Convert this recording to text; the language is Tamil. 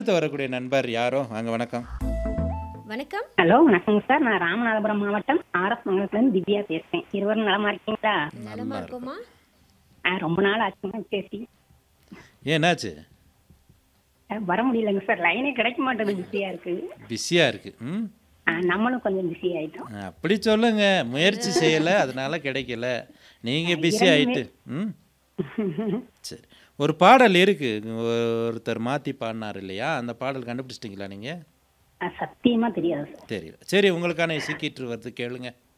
அடுத்து வரக்கூடிய நண்பர் யாரோ வாங்க வணக்கம் வணக்கம் ஹலோ வணக்கங்க சார் நான் ராமநாதபுரம் மாவட்டம் ஆர்எஸ் மங்கலத்துலேருந்து திவ்யா பேசுறேன் இருவரும் நலமா இருக்கீங்களா நலமா இருக்கோமா ஆ, ரொம்ப நாள் ஆச்சுங்க பேசி ஏன் என்னாச்சு ஆ, வர முடியலங்க சார் லைனே கிடைக்க மாட்டேது பிஸியா இருக்கு பிஸியா இருக்கு ம் ஆ, நம்மளும் கொஞ்சம் பிஸி ஆயிட்டோம் அப்படி சொல்லுங்க முயற்சி செய்யல அதனால கிடைக்கல நீங்க பிஸி ஆயிட்டு ம் சரி ஒரு பாடல் இருக்கு ஒருத்தர் மாத்தி பாடினார் இல்லையா அந்த பாடல் கண்டுபிடிச்சிட்டிங்களா நீங்க ஆ, சத்தியமா தெரியாது சார் தெரியல சரி உங்களுக்கான இசைக்கீற்று வருது கேளுங்க